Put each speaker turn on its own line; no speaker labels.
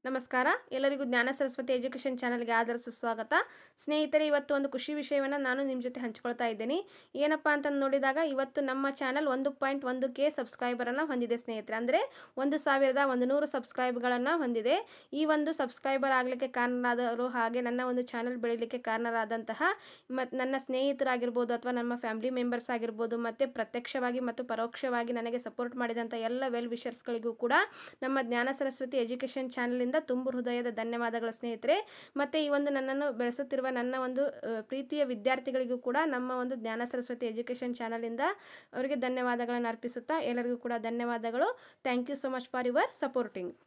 ನಮಸ್ಕಾರ ಎಲ್ಲರಿಗೂ ಜ್ಞಾನ ಸರಸ್ವತಿ ಎಜುಕೇಷನ್ ಚಾನಲ್ಗೆ ಆದರ ಸುಸ್ವಾಗತ ಸ್ನೇಹಿತರೆ ಇವತ್ತು ಒಂದು ಖುಷಿ ವಿಷಯವನ್ನು ನಾನು ನಿಮ್ಮ ಜೊತೆ ಹಂಚ್ಕೊಳ್ತಾ ಇದ್ದೀನಿ ಏನಪ್ಪ ಅಂತ ನೋಡಿದಾಗ ಇವತ್ತು ನಮ್ಮ ಚಾನಲ್ ಒಂದು ಪಾಯಿಂಟ್ ಒಂದು ಕೆ ಸಬ್ಸ್ಕ್ರೈಬರನ್ನು ಹೊಂದಿದೆ ಸ್ನೇಹಿತರೆ ಅಂದರೆ ಒಂದು ಸಾವಿರದ ಒಂದು ನೂರು ಸಬ್ಸ್ಕ್ರೈಬ್ಗಳನ್ನು ಹೊಂದಿದೆ ಈ ಒಂದು ಸಬ್ಸ್ಕ್ರೈಬರ್ ಆಗಲಿಕ್ಕೆ ಕಾರಣರಾದವರು ಹಾಗೆ ನನ್ನ ಒಂದು ಚಾನಲ್ ಬೆಳೀಲಿಕ್ಕೆ ಕಾರಣರಾದಂತಹ ಮತ್ತು ನನ್ನ ಸ್ನೇಹಿತರಾಗಿರ್ಬೋದು ಅಥವಾ ನಮ್ಮ ಫ್ಯಾಮಿಲಿ ಮೆಂಬರ್ಸ್ ಆಗಿರ್ಬೋದು ಮತ್ತು ಪ್ರತ್ಯಕ್ಷವಾಗಿ ಮತ್ತು ಪರೋಕ್ಷವಾಗಿ ನನಗೆ ಸಪೋರ್ಟ್ ಮಾಡಿದಂಥ ಎಲ್ಲ ವೆಲ್ ವಿಷರ್ಸ್ಗಳಿಗೂ ಕೂಡ ನಮ್ಮ ಜ್ಞಾನ ಸರಸ್ವತಿ ಎಜುಕೇಷನ್ ಚಾನಲಿಂದ ತುಂಬು ಹೃದಯದ ಧನ್ಯವಾದಗಳು ಸ್ನೇಹಿತರೆ ಮತ್ತು ಈ ಒಂದು ನನ್ನನ್ನು ಬೆಳೆಸುತ್ತಿರುವ ನನ್ನ ಒಂದು ಆ, ಪ್ರೀತಿಯ ವಿದ್ಯಾರ್ಥಿಗಳಿಗೂ ಕೂಡ ನಮ್ಮ ಒಂದು ಜ್ಞಾನ ಸರಸ್ವತಿ ಎಜುಕೇಷನ್ ಚಾನಲಿಂದ ಅವರಿಗೆ ಧನ್ಯವಾದಗಳನ್ನು ಅರ್ಪಿಸುತ್ತಾ ಎಲ್ಲರಿಗೂ ಕೂಡ ಧನ್ಯವಾದಗಳು thank you so much for your supporting